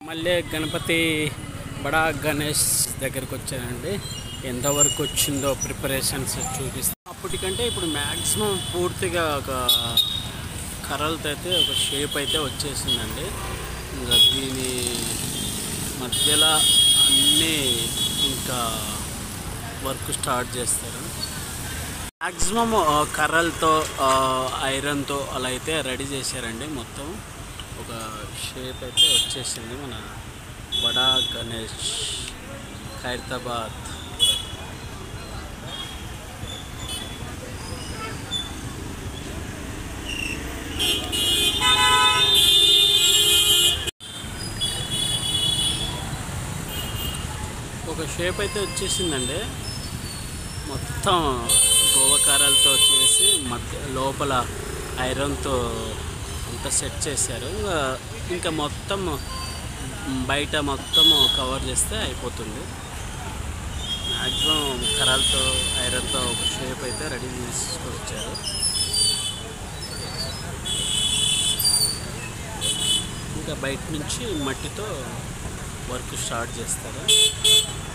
మళ్ళీ గణపతి బడా గణేష్ దగ్గరకు వచ్చానండి ఎంతవరకు వచ్చిందో ప్రిపరేషన్స్ చూపిస్తాను అప్పటికంటే ఇప్పుడు మ్యాక్సిమం పూర్తిగా ఒక కర్రలతో అయితే ఒక షేప్ అయితే వచ్చేసిందండి ఇంకా దీని మధ్యలో అన్నీ ఇంకా వర్క్ స్టార్ట్ చేస్తారు మ్యాక్సిమం కర్రలతో ఆ, ఐరన్తో అలా అయితే రెడీ చేశారండి మొత్తం ఒక షేప్ అయితే వచ్చేసింది మన బడా గణేష్ ఖైరతాబాద్ ఒక షేప్ అయితే వచ్చేసిందండి మొత్తం గోవకారాలతో చేసి మధ్య లోపల ఐరన్తో అంతా సెట్ చేశారు ఇంకా ఇంకా మొత్తం బయట మొత్తం కవర్ చేస్తే అయిపోతుంది మ్యాక్సిమం కరాలతో ఐరన్తో ఒక షేప్ అయితే రెడీ చేసుకొచ్చారు ఇంకా బయట నుంచి మట్టితో వర్క్ స్టార్ట్ చేస్తారు